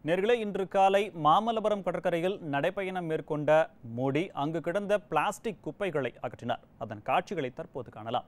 நேர்களே இன்று காலை மாமல்லபுரம் கடற்கரையில் நடைப்பயணம் மேற்கொண்ட மோடி அங்கு கிடந்த பிளாஸ்டிக் குப்பைகளை அகற்றினார் அதன் காட்சிகளை தற்போது காணலாம்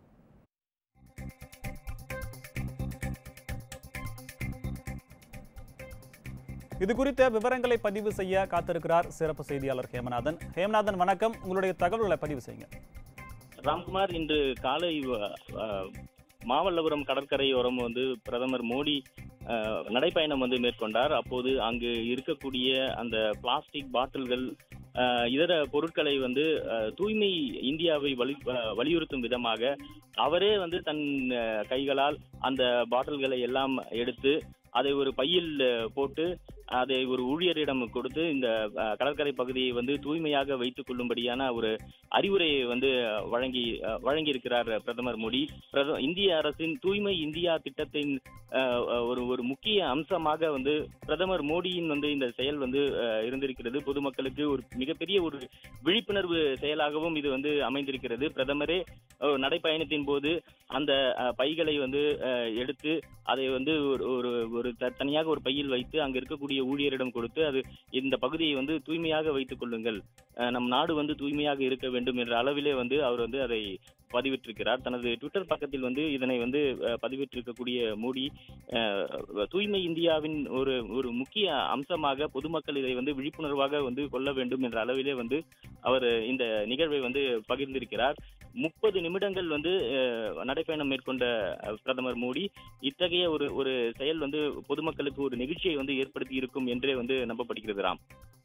இது குறித்த விவரங்களை பதிவு செய்ய காத்திருக்கிறார் சிறப்பு செய்தியாளர் ஹேமநாதன் ஹேமநாதன் வணக்கம் உங்களுடைய தகவல்களை பதிவு செய்யுங்க ராம்குமார் இன்று காலை அஹ், மாமல்லபுரம் கடற்கரையோரம் வந்து பிரதமர் மோடி அஹ், நடைப்பயணம் வந்து மேற்கொண்டார் அப்போது அங்கு இருக்கக்கூடிய அந்த பிளாஸ்டிக் பாட்டில்கள் அஹ், இதர பொருட்களை வந்து அஹ், தூய்மை இந்தியாவை வலி அஹ், வலியுறுத்தும் விதமாக அவரே வந்து தன் அஹ், கைகளால் அந்த பாட்டில்களை எல்லாம் எடுத்து அதை ஒரு பையில் அஹ், போட்டு அதை ஒரு ஊழியரிடம் கொடுத்து இந்த அஹ், கடற்கரை பகுதியை வந்து தூய்மையாக வைத்துக் கொள்ளும்படியான ஒரு அறிவுரையை வந்து அஹ், வழங்கி அஹ், வழங்கியிருக்கிறார் பிரதமர் மோடி பிரத இந்திய அரசின் தூய்மை இந்தியா திட்டத்தின் அஹ், அஹ், ஒரு ஒரு முக்கிய அம்சமாக வந்து பிரதமர் மோடியின் வந்து இந்த செயல் வந்து அஹ், இருந்திருக்கிறது பொதுமக்களுக்கு ஒரு மிகப்பெரிய ஒரு விழிப்புணர்வு செயலாகவும் இது வந்து அமைந்திருக்கிறது பிரதமரே அஹ், நடைப்பயணத்தின் போது அந்த அஹ், பைகளை வந்து அஹ், எடுத்து அதை வந்து ஒரு ஒரு ஒரு த- தனியாக ஒரு பையில் வைத்து அங்க இருக்கக்கூடிய ஊழியரிடம் கொடுத்து அது இந்த பகுதியை வந்து தூய்மையாக வைத்துக் கொள்ளுங்கள் அஹ், நம் நாடு வந்து தூய்மையாக இருக்க வேண்டும் என்ற அளவிலே வந்து அவர் வந்து அதை பதிவிட்டிருக்கிறார் தனது ட்விட்டர் பக்கத்தில் வந்து இதனை வந்து அஹ், பதிவிட்டிருக்கக்கூடிய மோடி அஹ், தூய்மை இந்தியாவின் ஒரு ஒரு முக்கிய அம்சமாக பொதுமக்கள் இதை வந்து விழிப்புணர்வாக வந்து கொள்ள வேண்டும் என்ற அளவிலே வந்து அவர் இந்த நிகழ்வை வந்து பகிர்ந்திருக்கிறார் முப்பது நிமிடங்கள் வந்து அஹ், நடைப்பயணம் மேற்கொண்ட அஹ், பிரதமர் மோடி இத்தகைய ஒரு ஒரு செயல் வந்து பொதுமக்களுக்கு ஒரு நெகிழ்ச்சியை வந்து ஏற்படுத்தி இருக்கும் என்றே வந்து நம்பப்படுகிறது ராம்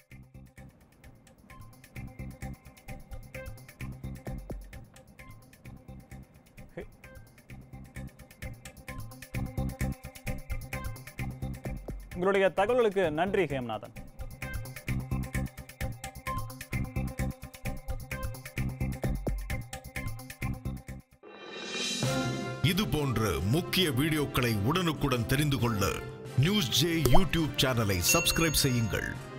உங்களுடைய தகவல்களுக்கு நன்றி ஹேமநாதன் இது போன்ற முக்கிய வீடியோக்களை உடனுக்குடன் தெரிந்து கொள்ள நியூஸ் ஜே யூடியூப் சேனலை சப்ஸ்கிரைப் செய்யுங்கள்